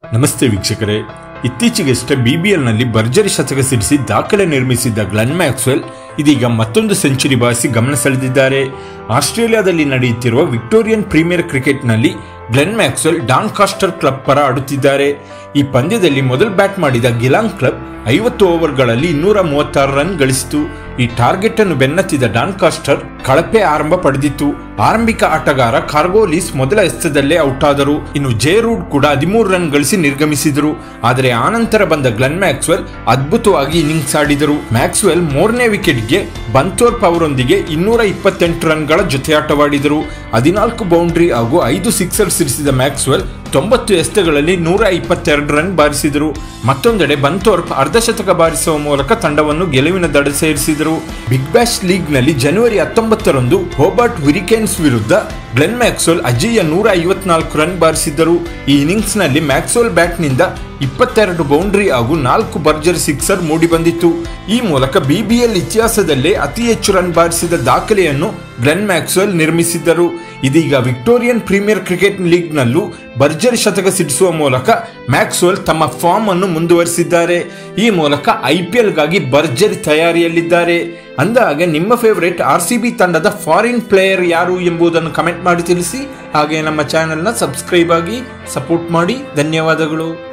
ನಮಸ್ತೆ ವೀಕ್ಷಕರೇ ಇತ್ತೀಚೆಗಷ್ಟೇ ಬಿಬಿಎಲ್ನಲ್ಲಿ ಭರ್ಜರಿ ಶತಕ ಸಿಡಿಸಿ ದಾಖಲೆ ನಿರ್ಮಿಸಿದ್ದ ಗ್ಲೆನ್ ಮ್ಯಾಕ್ಸ್ವೆಲ್ ಇದೀಗ ಮತ್ತೊಂದು ಸೆಂಚುರಿ ಬಾರಿಸಿ ಗಮನ ಸೆಳೆದಿದ್ದಾರೆ ಆಸ್ಟ್ರೇಲಿಯಾದಲ್ಲಿ ನಡೆಯುತ್ತಿರುವ ವಿಕ್ಟೋರಿಯನ್ ಪ್ರೀಮಿಯರ್ ಕ್ರಿಕೆಟ್ನಲ್ಲಿ Glenn Maxwell Doncaster club ಪರ ಆಡುತ್ತಿದ್ದಾರೆ ಈ ಪಂದ್ಯದಲ್ಲಿ ಮೊದಲು ಬ್ಯಾಟ್ ಮಾಡಿದ ಗಿಲಾಂಗ್ ಕ್ಲಬ್ ಐವತ್ತು ಓವರ್ಗಳಲ್ಲಿ ಇನ್ನೂರ ಮೂವತ್ತಾರು ರನ್ ಗಳಿಸಿತು ಈ ಟಾರ್ಗೆಟ್ ಅನ್ನು ಬೆನ್ನತ್ತಿದ ಡಾನ್ ಕಾಸ್ಟರ್ ಕಳಪೆ ಆರಂಭ ಪಡೆದಿತ್ತು ಆರಂಭಿಕ ಆಟಗಾರ ಕಾರ್ಗೋಲಿಸ್ ಮೊದಲ ಎಸೆತದಲ್ಲೇ ಔಟ್ ಆದರು ಇನ್ನು ಜೇ ರೂಡ್ ಕೂಡ ಹದಿಮೂರು ರನ್ ಗಳಿಸಿ ನಿರ್ಗಮಿಸಿದರು ಆದರೆ ಆನಂತರ ಬಂದ ಗ್ಲೆನ್ ಮ್ಯಾಕ್ಸ್ವೆಲ್ ಅದ್ಭುತವಾಗಿ ಇನ್ನಿಂಗ್ಸ್ ಆಡಿದರು ಮ್ಯಾಕ್ಸ್ವೆಲ್ ಮೂರನೇ ವಿಕೆಟ್ಗೆ ಬಂತೋರ್ಪ್ ಅವರೊಂದಿಗೆ ಇನ್ನೂರ ಇಪ್ಪತ್ತೆಂಟು ರನ್ಗಳ ಜೊತೆಯಾಟವಾಡಿದರು ಹದಿನಾಲ್ಕು ಬೌಂಡ್ರಿ ಹಾಗೂ ಐದು ಸಿಕ್ಸರ್ ಸಿಡಿಸಿದ ಮ್ಯಾಕ್ಸ್ವೆಲ್ ತೊಂಬತ್ತು ಎಸೆತಗಳಲ್ಲಿ ನೂರ ಇಪ್ಪತ್ತೆರಡು ರನ್ ಬಾರಿಸಿದರು ಮತ್ತೊಂದೆಡೆ ಬಂತೋರ್ಪ್ ಅರ್ಧಶತಕ ಬಾರಿಸುವ ಮೂಲಕ ತಂಡವನ್ನು ಗೆಲುವಿನ ದಡ ಸೇರಿಸಿದರು ಬಿಗ್ ಬ್ಯಾಶ್ ಲೀಗ್ನಲ್ಲಿ ಜನವರಿ ಹತ್ತೊಂಬತ್ತರಂದು ಹೋಬರ್ಟ್ ಹುರಿಕೇನ್ಸ್ ವಿರುದ್ಧ ಗ್ಲೆನ್ ಮ್ಯಾಕ್ಸೋಲ್ ಅಜೇಯ ನೂರ ಐವತ್ನಾಲ್ಕು ರನ್ ಬಾರಿಸಿದ್ದರು ಈ ಇನ್ನಿಂಗ್ಸ್ನಲ್ಲಿ ಮ್ಯಾಕ್ಸೋಲ್ ಬ್ಯಾಟ್ನಿಂದ ಇಪ್ಪತ್ತೆರಡು ಬೌಂಡ್ರಿ ಹಾಗೂ ನಾಲ್ಕು ಭರ್ಜರಿ ಸಿಕ್ಸರ್ ಮೂಡಿಬಂದಿತ್ತು ಈ ಮೂಲಕ ಬಿಬಿಎಲ್ ಇತಿಹಾಸದಲ್ಲೇ ಅತಿ ಹೆಚ್ಚು ರನ್ ಬಾರಿಸಿದ ದಾಖಲೆಯನ್ನು ಗ್ಲೆನ್ ಮ್ಯಾಕ್ಸ್ವೆಲ್ ನಿರ್ಮಿಸಿದ್ದರು ಇದೀಗ ವಿಕ್ಟೋರಿಯನ್ ಪ್ರೀಮಿಯರ್ ಕ್ರಿಕೆಟ್ ಲೀಗ್ನಲ್ಲೂ ಭರ್ಜರಿ ಶತಕ ಸಿಡಿಸುವ ಮೂಲಕ ಮ್ಯಾಕ್ಸ್ವೆಲ್ ತಮ್ಮ ಫಾರ್ಮ್ ಅನ್ನು ಮುಂದುವರಿಸಿದ್ದಾರೆ ಈ ಮೂಲಕ ಐಪಿಎಲ್ಗಾಗಿ ಭರ್ಜರಿ ತಯಾರಿಯಲ್ಲಿದ್ದಾರೆ ಅಂದಹಾಗೆ ನಿಮ್ಮ ಫೇವರೇಟ್ ಆರ್ ಸಿ ಬಿ ತಂಡದ ಫಾರಿನ್ ಪ್ಲೇಯರ್ ಯಾರು ಎಂಬುದನ್ನು ಕಮೆಂಟ್ ಮಾಡಿ ತಿಳಿಸಿ ಹಾಗೆ ನಮ್ಮ ಚಾನೆಲ್ನ ಸಬ್ಸ್ಕ್ರೈಬ್ ಆಗಿ ಸಪೋರ್ಟ್ ಮಾಡಿ ಧನ್ಯವಾದಗಳು